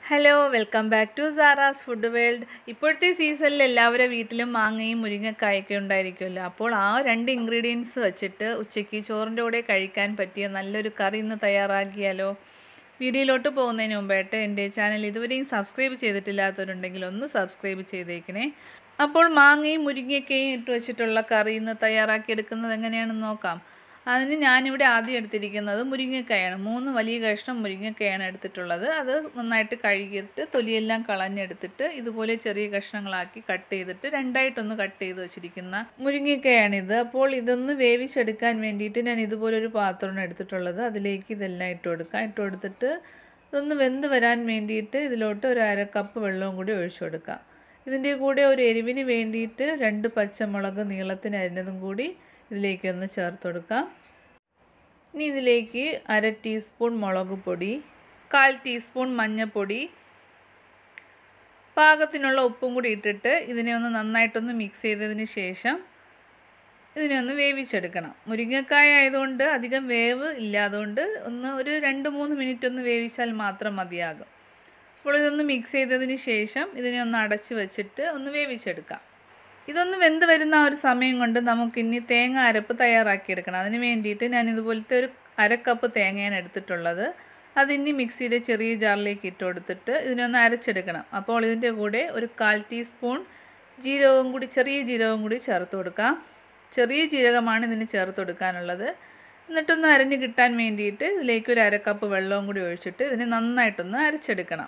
hello welcome back to Sara's food world ഇപ്പോഴത്തെ സീസണിൽ എല്ലാവരുടെ വീട്ടിലും മാങ്ങയും മുരിങ്ങക്കായൊക്കെ ഉണ്ടായിരിക്കുമല്ലോ അപ്പോൾ ആ രണ്ട് ഇൻഗ്രീഡിയൻസ് വെച്ചിട്ട് ഉച്ചയ്ക്ക് ചോറിൻ്റെ കൂടെ കഴിക്കാൻ പറ്റിയ നല്ലൊരു കറി ഇന്ന് തയ്യാറാക്കിയാലോ വീഡിയോയിലോട്ട് പോകുന്നതിന് മുമ്പായിട്ട് എൻ്റെ ചാനൽ ഇതുവരെയും സബ്സ്ക്രൈബ് ചെയ്തിട്ടില്ലാത്തവരുണ്ടെങ്കിൽ ഒന്ന് സബ്സ്ക്രൈബ് ചെയ്തേക്കണേ അപ്പോൾ മാങ്ങയും മുരിങ്ങയൊക്കെയും ഇട്ട് വെച്ചിട്ടുള്ള കറി ഇന്ന് തയ്യാറാക്കിയെടുക്കുന്നത് എങ്ങനെയാണെന്ന് നോക്കാം അതിന് ഞാനിവിടെ ആദ്യം എടുത്തിരിക്കുന്നത് മുരിങ്ങക്കായാണ് മൂന്ന് വലിയ കഷ്ണം മുരിങ്ങക്കായാണ് എടുത്തിട്ടുള്ളത് അത് നന്നായിട്ട് കഴുകിയിട്ട് തൊലിയെല്ലാം കളഞ്ഞെടുത്തിട്ട് ഇതുപോലെ ചെറിയ കഷ്ണങ്ങളാക്കി കട്ട് ചെയ്തിട്ട് രണ്ടായിട്ടൊന്ന് കട്ട് ചെയ്ത് വെച്ചിരിക്കുന്ന മുരിങ്ങക്കായാണിത് അപ്പോൾ ഇതൊന്ന് വേവിച്ചെടുക്കാൻ വേണ്ടിയിട്ട് ഞാൻ ഇതുപോലെ ഒരു പാത്രമാണ് എടുത്തിട്ടുള്ളത് അതിലേക്ക് ഇതെല്ലാം ഇട്ട് കൊടുക്കാം ഇട്ട് കൊടുത്തിട്ട് ഇതൊന്ന് വെന്ത് വരാൻ വേണ്ടിയിട്ട് ഇതിലോട്ട് ഒരു അര കപ്പ് വെള്ളവും കൂടി ഒഴിച്ചു കൊടുക്കാം ഇതിൻ്റെ കൂടെ ഒരു എരിവിന് വേണ്ടിയിട്ട് രണ്ട് പച്ചമുളക് നീളത്തിന് അരിഞ്ഞതും കൂടി ഇതിലേക്ക് ഒന്ന് ചേർത്ത് കൊടുക്കാം ഇനി ഇതിലേക്ക് അര ടീസ്പൂൺ മുളക് പൊടി കാൽ ടീസ്പൂൺ മഞ്ഞൾപ്പൊടി പാകത്തിനുള്ള ഉപ്പും കൂടി ഇട്ടിട്ട് ഇതിനെ ഒന്ന് നന്നായിട്ടൊന്ന് മിക്സ് ചെയ്തതിന് ശേഷം ഇതിനെ ഒന്ന് വേവിച്ചെടുക്കണം മുരിങ്ങക്കായ ആയതുകൊണ്ട് അധികം വേവ് ഇല്ലാതുകൊണ്ട് ഒന്ന് ഒരു രണ്ട് മൂന്ന് മിനിറ്റ് ഒന്ന് വേവിച്ചാൽ മാത്രം മതിയാകും അപ്പോൾ ഇതൊന്ന് മിക്സ് ചെയ്തതിന് ശേഷം ഇതിനെ ഒന്ന് അടച്ച് വെച്ചിട്ട് ഒന്ന് വേവിച്ചെടുക്കാം ഇതൊന്ന് വെന്ത് വരുന്ന ആ ഒരു സമയം കൊണ്ട് നമുക്കിനി തേങ്ങ അരപ്പ് തയ്യാറാക്കിയെടുക്കണം അതിന് വേണ്ടിയിട്ട് ഞാൻ ഇതുപോലത്തെ ഒരു അരക്കപ്പ് തേങ്ങയാണ് എടുത്തിട്ടുള്ളത് അതിനി മിക്സിയുടെ ചെറിയ ജാറിലേക്ക് ഇട്ട് കൊടുത്തിട്ട് ഇതിനൊന്ന് അരച്ചെടുക്കണം അപ്പോൾ ഇതിൻ്റെ കൂടെ ഒരു കാൽ ടീസ്പൂൺ ജീരകവും കൂടി ചെറിയ ജീരകവും കൂടി ചേർത്ത് കൊടുക്കാം ചെറിയ ജീരകമാണ് ഇതിന് ചേർത്ത് കൊടുക്കാനുള്ളത് എന്നിട്ടൊന്ന് അരഞ്ഞ് കിട്ടാൻ വേണ്ടിയിട്ട് ഇതിലേക്ക് ഒരു അരക്കപ്പ് വെള്ളവും കൂടി ഒഴിച്ചിട്ട് ഇതിനെ നന്നായിട്ടൊന്ന് അരച്ചെടുക്കണം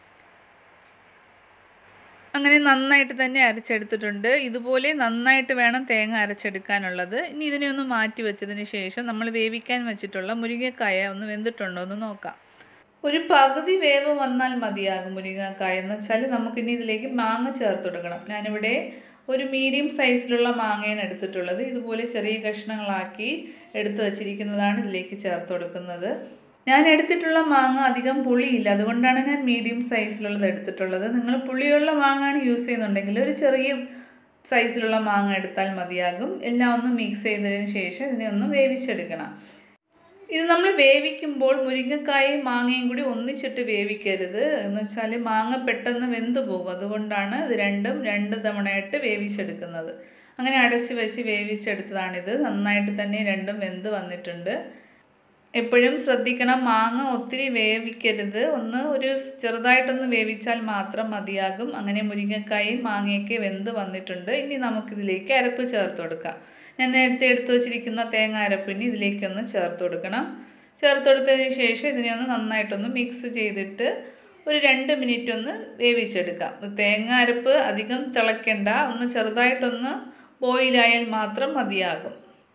അങ്ങനെ നന്നായിട്ട് തന്നെ അരച്ചെടുത്തിട്ടുണ്ട് ഇതുപോലെ നന്നായിട്ട് വേണം തേങ്ങ അരച്ചെടുക്കാനുള്ളത് ഇനി ഇതിനെ ഒന്ന് മാറ്റി വെച്ചതിന് ശേഷം നമ്മൾ വേവിക്കാൻ വെച്ചിട്ടുള്ള മുരിങ്ങക്കായ ഒന്ന് വെന്തിട്ടുണ്ടോ എന്ന് നോക്കാം ഒരു പകുതി വേവ് വന്നാൽ മതിയാകും മുരിങ്ങക്കായ എന്ന് വെച്ചാൽ നമുക്കിനി ഇതിലേക്ക് മാങ്ങ ചേർത്ത് കൊടുക്കണം ഞാനിവിടെ ഒരു മീഡിയം സൈസിലുള്ള മാങ്ങയാണ് എടുത്തിട്ടുള്ളത് ഇതുപോലെ ചെറിയ കഷ്ണങ്ങളാക്കി എടുത്തു വച്ചിരിക്കുന്നതാണ് ഇതിലേക്ക് ചേർത്ത് കൊടുക്കുന്നത് ഞാൻ എടുത്തിട്ടുള്ള മാങ്ങ അധികം പുളിയില്ല അതുകൊണ്ടാണ് ഞാൻ മീഡിയം സൈസിലുള്ളത് എടുത്തിട്ടുള്ളത് നിങ്ങൾ പുളിയുള്ള മാങ്ങാണ് യൂസ് ചെയ്യുന്നുണ്ടെങ്കിൽ ഒരു ചെറിയ സൈസിലുള്ള മാങ്ങ എടുത്താൽ മതിയാകും എല്ലാം ഒന്ന് മിക്സ് ചെയ്തതിന് ശേഷം ഇതിനെ ഒന്ന് വേവിച്ചെടുക്കണം ഇത് നമ്മൾ വേവിക്കുമ്പോൾ മുരിങ്ങക്കായും മാങ്ങയും കൂടി ഒന്നിച്ചിട്ട് വേവിക്കരുത് എന്ന് വെച്ചാൽ മാങ്ങ പെട്ടെന്ന് വെന്ത് പോകും അതുകൊണ്ടാണ് ഇത് രണ്ടും രണ്ട് തവണയായിട്ട് വേവിച്ചെടുക്കുന്നത് അങ്ങനെ അടച്ച് വെച്ച് വേവിച്ചെടുത്തതാണിത് നന്നായിട്ട് തന്നെ രണ്ടും വെന്ത് വന്നിട്ടുണ്ട് എപ്പോഴും ശ്രദ്ധിക്കണം മാങ്ങ ഒത്തിരി വേവിക്കരുത് ഒന്ന് ഒരു ചെറുതായിട്ടൊന്ന് വേവിച്ചാൽ മാത്രം മതിയാകും അങ്ങനെ മുരിങ്ങക്കായും മാങ്ങയൊക്കെ വെന്ത് വന്നിട്ടുണ്ട് ഇനി നമുക്കിതിലേക്ക് അരപ്പ് ചേർത്ത് കൊടുക്കാം ഞാൻ നേരത്തെ എടുത്തു വച്ചിരിക്കുന്ന തേങ്ങ അരപ്പിന് ഇതിലേക്കൊന്ന് ചേർത്ത് കൊടുക്കണം ചേർത്ത് കൊടുത്തതിന് ശേഷം ഇതിനെ ഒന്ന് നന്നായിട്ടൊന്ന് മിക്സ് ചെയ്തിട്ട് ഒരു രണ്ട് മിനിറ്റ് ഒന്ന് വേവിച്ചെടുക്കാം തേങ്ങ അരപ്പ് അധികം തിളയ്ക്കണ്ട ഒന്ന് ചെറുതായിട്ടൊന്ന് ബോയിലായാൽ മാത്രം മതിയാകും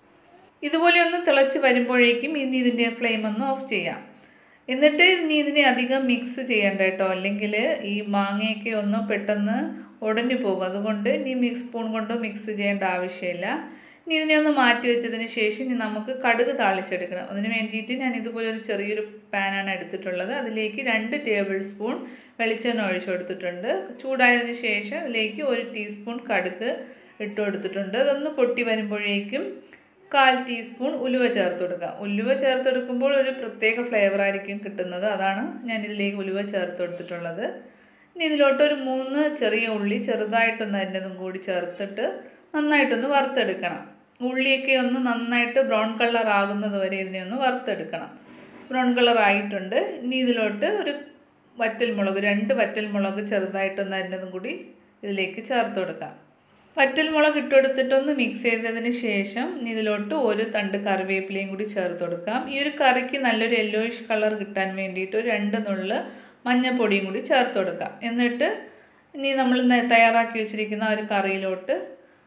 ഇതുപോലെ ഒന്ന് തിളച്ച് വരുമ്പോഴേക്കും ഇനി ഇതിൻ്റെ ഫ്ലെയിം ഒന്ന് ഓഫ് ചെയ്യാം എന്നിട്ട് ഇനി ഇതിനെ അധികം മിക്സ് ചെയ്യണ്ട കേട്ടോ അല്ലെങ്കിൽ ഈ മാങ്ങയൊക്കെ ഒന്ന് പെട്ടെന്ന് ഉടഞ്ഞു പോകും അതുകൊണ്ട് ഇനി മിക്സ് സ്പൂൺ കൊണ്ട് മിക്സ് ചെയ്യേണ്ട ആവശ്യമില്ല ഇനി ഇതിനെ ഒന്ന് മാറ്റി വെച്ചതിന് ശേഷം ഇനി നമുക്ക് കടുക് താളിച്ചെടുക്കണം അതിന് വേണ്ടിയിട്ട് ഞാൻ ഇതുപോലെ ഒരു ചെറിയൊരു പാനാണ് എടുത്തിട്ടുള്ളത് അതിലേക്ക് രണ്ട് ടേബിൾ സ്പൂൺ വെളിച്ചെണ്ണ ഒഴിച്ചു കൊടുത്തിട്ടുണ്ട് ചൂടായതിന് ശേഷം അതിലേക്ക് ഒരു ടീസ്പൂൺ കടുക് ഇട്ട് കൊടുത്തിട്ടുണ്ട് അതൊന്ന് പൊട്ടി വരുമ്പോഴേക്കും കാൽ ടീസ്പൂൺ ഉലുവ ചേർത്ത് കൊടുക്കുക ഉലുവ ചേർത്ത് കൊടുക്കുമ്പോൾ ഒരു പ്രത്യേക ഫ്ലേവർ ആയിരിക്കും കിട്ടുന്നത് അതാണ് ഞാൻ ഇതിലേക്ക് ഉലുവ ചേർത്ത് കൊടുത്തിട്ടുള്ളത് ഇനി ഇതിലോട്ട് ഒരു മൂന്ന് ചെറിയ ഉള്ളി ചെറുതായിട്ടൊന്ന് അരിഞ്ഞതും കൂടി ചേർത്തിട്ട് നന്നായിട്ടൊന്ന് വറുത്തെടുക്കണം ഉള്ളിയൊക്കെ ഒന്ന് നന്നായിട്ട് ബ്രൗൺ കളർ ആകുന്നത് വരെ ഇതിനെ ഒന്ന് വറുത്തെടുക്കണം ബ്രൗൺ കളർ ആയിട്ടുണ്ട് ഇനി ഇതിലോട്ട് ഒരു വറ്റൽമുളക് രണ്ട് വറ്റൽമുളക് ചെറുതായിട്ടൊന്ന് അരിഞ്ഞതും കൂടി ഇതിലേക്ക് ചേർത്ത് കൊടുക്കാം വറ്റൽമുളക് ഇട്ടുകൊടുത്തിട്ടൊന്ന് മിക്സ് ചെയ്തതിന് ശേഷം ഇതിലോട്ട് ഒരു തണ്ട് കറിവേപ്പിലയും കൂടി ചേർത്ത് കൊടുക്കാം ഈ ഒരു കറിക്ക് നല്ലൊരു യെല്ലോയിഷ് കളർ കിട്ടാൻ വേണ്ടിയിട്ട് ഒരു രണ്ട് നുള്ള് മഞ്ഞൾപ്പൊടിയും കൂടി ചേർത്ത് കൊടുക്കാം എന്നിട്ട് ഇനി നമ്മൾ തയ്യാറാക്കി വെച്ചിരിക്കുന്ന ഒരു കറിയിലോട്ട്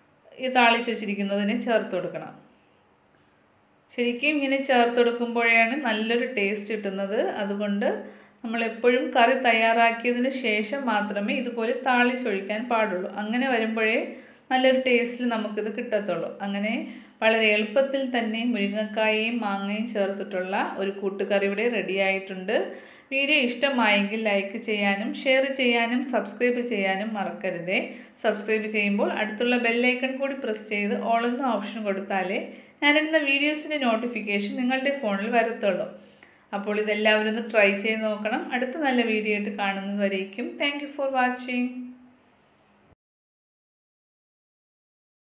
ഈ താളിച്ച് വെച്ചിരിക്കുന്നതിനെ ചേർത്ത് കൊടുക്കണം ശരിക്കും ഇങ്ങനെ ചേർത്ത് കൊടുക്കുമ്പോഴാണ് നല്ലൊരു ടേസ്റ്റ് കിട്ടുന്നത് അതുകൊണ്ട് നമ്മളെപ്പോഴും കറി തയ്യാറാക്കിയതിന് ശേഷം മാത്രമേ ഇതുപോലെ താളിച്ചൊഴിക്കാൻ പാടുള്ളൂ അങ്ങനെ വരുമ്പോഴേ നല്ലൊരു ടേസ്റ്റിൽ നമുക്കിത് കിട്ടത്തുള്ളൂ അങ്ങനെ വളരെ എളുപ്പത്തിൽ തന്നെ മുരിങ്ങക്കായയും മാങ്ങയും ചേർത്തിട്ടുള്ള ഒരു കൂട്ടുകറി ഇവിടെ റെഡി ആയിട്ടുണ്ട് വീഡിയോ ഇഷ്ടമായെങ്കിൽ ലൈക്ക് ചെയ്യാനും ഷെയർ ചെയ്യാനും സബ്സ്ക്രൈബ് ചെയ്യാനും മറക്കരുതേ സബ്സ്ക്രൈബ് ചെയ്യുമ്പോൾ അടുത്തുള്ള ബെല്ലൈക്കൺ കൂടി പ്രസ് ചെയ്ത് ഓൾ എന്ന ഓപ്ഷൻ കൊടുത്താലേ ഞാനിടുന്ന വീഡിയോസിൻ്റെ നോട്ടിഫിക്കേഷൻ നിങ്ങളുടെ ഫോണിൽ വരത്തുള്ളൂ അപ്പോൾ ഇതെല്ലാവരും ഒന്ന് ട്രൈ ചെയ്ത് നോക്കണം അടുത്ത നല്ല വീഡിയോ ആയിട്ട് കാണുന്നത് വരേക്കും താങ്ക് യു ഫോർ വാച്ചിങ്